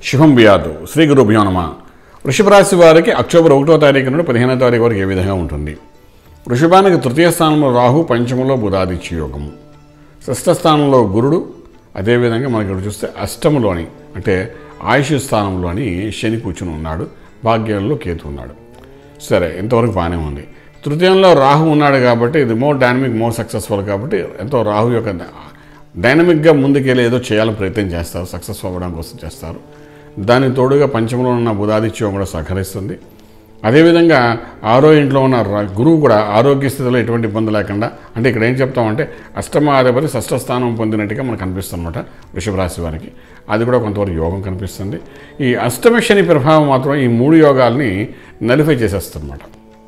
శుభం వ్యాధు శ్రీ గురుభ్యో నమ వృషభ రాశి వారికి అక్టోబర్ ఒకటో తారీఖు నుండి పదిహేనో తారీఖు వరకు ఏ విధంగా ఉంటుంది వృషభానికి తృతీయ స్థానంలో రాహు పంచమంలో బుధాదిత్య యోగము షష్ఠ స్థానంలో గురుడు అదేవిధంగా మనకి ఇక్కడ చూస్తే అష్టములోని అంటే ఆయుష్ స్థానంలోని శని కూర్చుని ఉన్నాడు భాగ్యంలో కేతు ఉన్నాడు సరే ఇంతవరకు బాగానే ఉంది తృతీయంలో రాహు ఉన్నాడు కాబట్టి ఇది మోర్ డైనమిక్ మోర్ సక్సెస్ఫుల్ కాబట్టి ఎంతో రాహు యొక్క డైనమిక్గా ముందుకెళ్ళి ఏదో చేయాలని ప్రయత్నం చేస్తారు సక్సెస్ అవ్వడం కోసం చేస్తారు దానికి తోడుగా పంచమంలో ఉన్న బుధాదిత్యం కూడా సహకరిస్తుంది అదేవిధంగా ఆరో ఇంట్లో ఉన్న ర- గురువు కూడా ఆరోగ్య స్థితిలో ఎటువంటి ఇబ్బంది లేకుండా అంటే ఇక్కడ ఏం చెప్తామంటే అష్టమాధిపతి షష్ఠ స్థానం పొందినట్టుగా మనకు కనిపిస్తుంది అనమాట వృషభ రాశి వారికి అది కూడా కొంతవరకు యోగం కనిపిస్తుంది ఈ అష్టమ శని ప్రభావం మాత్రం ఈ మూడు యోగాల్ని నలిఫై చేసేస్తుంది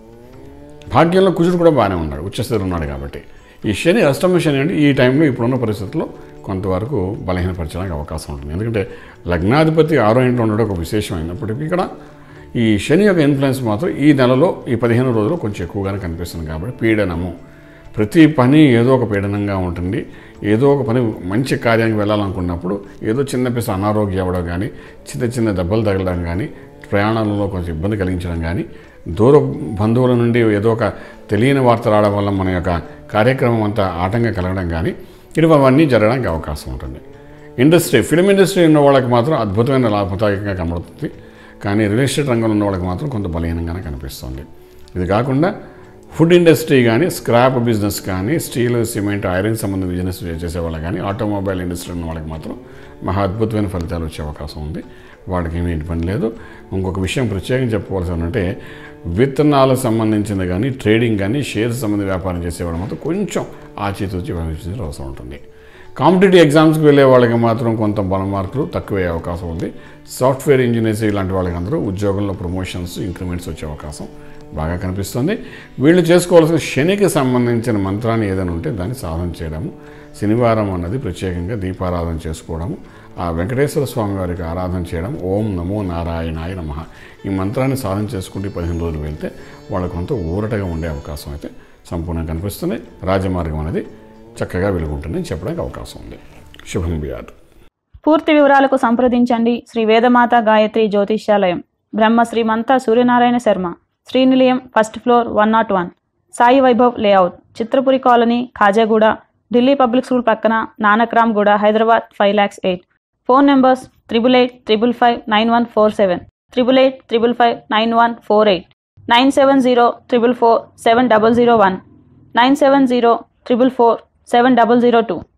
భాగ్యంలో కుజుడు కూడా బాగానే ఉన్నాడు ఉచ్చస్థితిలో ఉన్నాడు కాబట్టి ఈ శని అష్టమ శని అంటే ఈ టైంలో ఇప్పుడున్న పరిస్థితుల్లో కొంతవరకు బలహీనపరచడానికి అవకాశం ఉంటుంది ఎందుకంటే లగ్నాధిపతి ఆరో ఇంట్లో ఉండడం ఒక విశేషమైనప్పటికీ ఇక్కడ ఈ శని యొక్క ఇన్ఫ్లుయెన్స్ మాత్రం ఈ నెలలో ఈ పదిహేను రోజులు కొంచెం ఎక్కువగానే కనిపిస్తుంది కాబట్టి పీడనము ప్రతి పని ఏదో ఒక పీడనంగా ఉంటుంది ఏదో ఒక పని మంచి కార్యానికి వెళ్ళాలనుకున్నప్పుడు ఏదో చిన్న పిస అనారోగ్యం అవ్వడం కానీ చిన్న చిన్న దెబ్బలు తగలడం కానీ ప్రయాణాలలో కొంచెం ఇబ్బంది కలిగించడం కానీ దూర బంధువుల నుండి ఏదో ఒక తెలియని వార్త రావడం వల్ల మన యొక్క కార్యక్రమం అంతా ఆటంకం కలగడం కానీ ఇవన్నీ జరగడానికి అవకాశం ఉంటుంది ఇండస్ట్రీ ఫిలిం ఇండస్ట్రీ ఉన్న వాళ్ళకి మాత్రం అద్భుతమైన లాభదాయకంగా కనబడుతుంది కానీ రియల్ ఎస్టేట్ రంగంలో ఉన్న వాళ్ళకి మాత్రం కొంత బలహీనంగానే కనిపిస్తుంది ఇది కాకుండా ఫుడ్ ఇండస్ట్రీ కానీ స్క్రాప్ బిజినెస్ కానీ స్టీల్ సిమెంట్ ఐరన్ సంబంధించిన బిజినెస్ చేసే వాళ్ళకి కానీ ఆటోమొబైల్ ఇండస్ట్రీ ఉన్న వాళ్ళకి మాత్రం మహా అద్భుతమైన ఫలితాలు వచ్చే అవకాశం ఉంది వాళ్ళకి ఏమీ ఇబ్బంది లేదు ఇంకొక విషయం ప్రత్యేకంగా చెప్పుకోవాల్సి అంటే విత్తనాలకు సంబంధించింది కానీ ట్రేడింగ్ కానీ షేర్స్ సంబంధించి వ్యాపారం చేసేవాళ్ళు మాత్రం కొంచెం ఆచితూచి వ్యవహరించాల్సిన అవసరం ఉంటుంది కాంపిటేటివ్ ఎగ్జామ్స్కి వెళ్ళే వాళ్ళకి మాత్రం కొంత బల మార్కులు తక్కువే అవకాశం ఉంది సాఫ్ట్వేర్ ఇంజనీర్స్ ఇలాంటి వాళ్ళకి అందరూ ఉద్యోగంలో ప్రమోషన్స్ ఇంక్రిమెంట్స్ వచ్చే అవకాశం బాగా కనిపిస్తుంది వీళ్ళు చేసుకోవాల్సిన శనికి సంబంధించిన మంత్రాన్ని ఏదైనా ఉంటే దాన్ని సాధన చేయడము శనివారం అన్నది ప్రత్యేకంగా దీపారాధన చేసుకోవడము ఆ వెంకటేశ్వర స్వామి వారికి ఆరాధన చేయడం ఓం నమో నారాయణాయ నమ ఈ మంత్రాన్ని సాధన చేసుకుంటూ పదిహేను రోజులు వెళ్తే వాళ్ళకు కొంత ఊరటగా ఉండే అవకాశం అయితే సంపూర్ణంగా కనిపిస్తుంది రాజమార్గం అనేది చక్కగా వెలుగుంటుందని చెప్పడానికి అవకాశం ఉంది శుభం బియాదు పూర్తి వివరాలకు సంప్రదించండి Shri Vedamata Gayatri Jyotishyalayam Brahma Srimantha Suryanarayana Sharma Srinilayam first floor one nought one Sai Vaibhav layout Chitrapuri colony Khajaguda Delhi public school పక్కన Nanakram Guda Hyderabad five lakhs eight phone numbers triple eight triple five nine one four seven triple eight triple five nine one four eight nine seven zero triple four seven double zero one nine seven zero triple four seven double zero two